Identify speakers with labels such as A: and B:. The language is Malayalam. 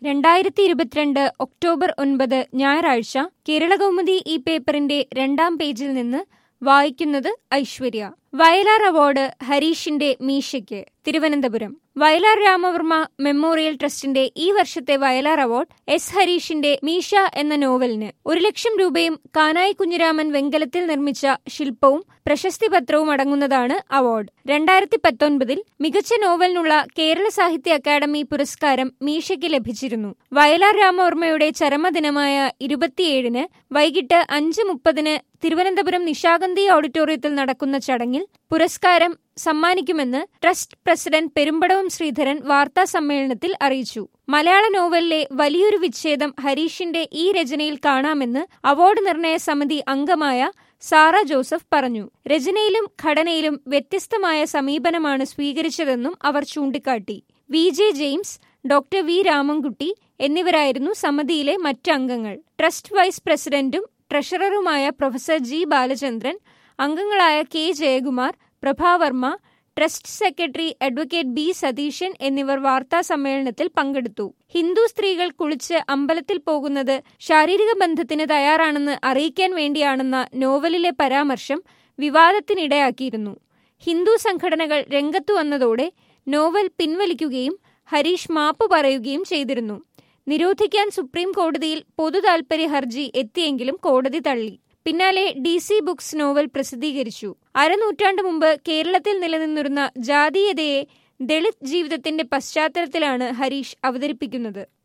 A: രണ്ടായിരത്തി ഇരുപത്തിരണ്ട് ഒക്ടോബർ ഒൻപത് ഞായറാഴ്ച കേരളകൗമുദി ഈ പേപ്പറിന്റെ രണ്ടാം പേജിൽ നിന്ന് വായിക്കുന്നത് ഐശ്വര്യ വയലാർ അവാർഡ് ഹരീഷിന്റെ മീശയ്ക്ക് തിരുവനന്തപുരം വയലാർ രാമവർമ്മ മെമ്മോറിയൽ ട്രസ്റ്റിന്റെ ഈ വർഷത്തെ വയലാർ അവാർഡ് എസ് ഹരീഷിന്റെ മീശ എന്ന നോവലിന് ഒരു ലക്ഷം രൂപയും കാനായി കുഞ്ഞിരാമൻ വെങ്കലത്തിൽ നിർമ്മിച്ച ശില്പവും പ്രശസ്തി പത്രവും അടങ്ങുന്നതാണ് അവാർഡ് രണ്ടായിരത്തി പത്തൊൻപതിൽ മികച്ച നോവലിനുള്ള കേരള സാഹിത്യ അക്കാദമി പുരസ്കാരം മീശയ്ക്ക് ലഭിച്ചിരുന്നു വയലാർ രാമവർമ്മയുടെ ചരമദിനമായ ഇരുപത്തിയേഴിന് വൈകിട്ട് അഞ്ച് മുപ്പതിന് തിരുവനന്തപുരം നിശാഗന്ധി ഓഡിറ്റോറിയത്തിൽ നടക്കുന്ന ചടങ്ങിൽ പുരസ്കാരം സമ്മാനിക്കുമെന്ന് ട്രസ്റ്റ് പ്രസിഡന്റ് പെരുമ്പടവം ശ്രീധരൻ വാർത്താ സമ്മേളനത്തിൽ അറിയിച്ചു മലയാള നോവലിലെ വലിയൊരു വിച്ഛേദം ഹരീഷിന്റെ ഈ രചനയിൽ കാണാമെന്ന് അവാർഡ് നിർണയ സമിതി അംഗമായ സാറ ജോസഫ് പറഞ്ഞു രചനയിലും ഘടനയിലും വ്യത്യസ്തമായ സമീപനമാണ് സ്വീകരിച്ചതെന്നും അവർ ചൂണ്ടിക്കാട്ടി V J James doctor V Ramankutty എന്നിവരായിരുന്നു സമിതിയിലെ മറ്റ് അംഗങ്ങൾ ട്രസ്റ്റ് വൈസ് പ്രസിഡന്റും ട്രഷററുമായ പ്രൊഫസർ ജി ബാലചന്ദ്രൻ അംഗങ്ങളായ K Jayakumar Prabhavarma trust secretary advocate B Satheesan എന്നിവർ വാർത്താ സമ്മേളനത്തിൽ പങ്കെടുത്തു ഹിന്ദു സ്ത്രീകൾ കുളിച്ച് അമ്പലത്തിൽ പോകുന്നത് ശാരീരിക ബന്ധത്തിന് തയ്യാറാണെന്ന് അറിയിക്കാൻ വേണ്ടിയാണെന്ന നോവലിലെ പരാമർശം വിവാദത്തിനിടയാക്കിയിരുന്നു ഹിന്ദു സംഘടനകൾ രംഗത്തു വന്നതോടെ നോവൽ പിൻവലിക്കുകയും ഹരീഷ് മാപ്പ് പറയുകയും ചെയ്തിരുന്നു നിരോധിക്കാൻ സുപ്രീം കോടതിയിൽ പൊതു താൽപര്യ ഹർജി എത്തിയെങ്കിലും കോടതി തള്ളി പിന്നാലെ ഡി സി ബുക്സ് നോവൽ പ്രസിദ്ധീകരിച്ചു അരനൂറ്റാണ്ട് മുമ്പ് കേരളത്തിൽ നിലനിന്നിരുന്ന ജാതീയതയെ ദളിത് ജീവിതത്തിന്റെ പശ്ചാത്തലത്തിലാണ് ഹരീഷ് അവതരിപ്പിക്കുന്നത്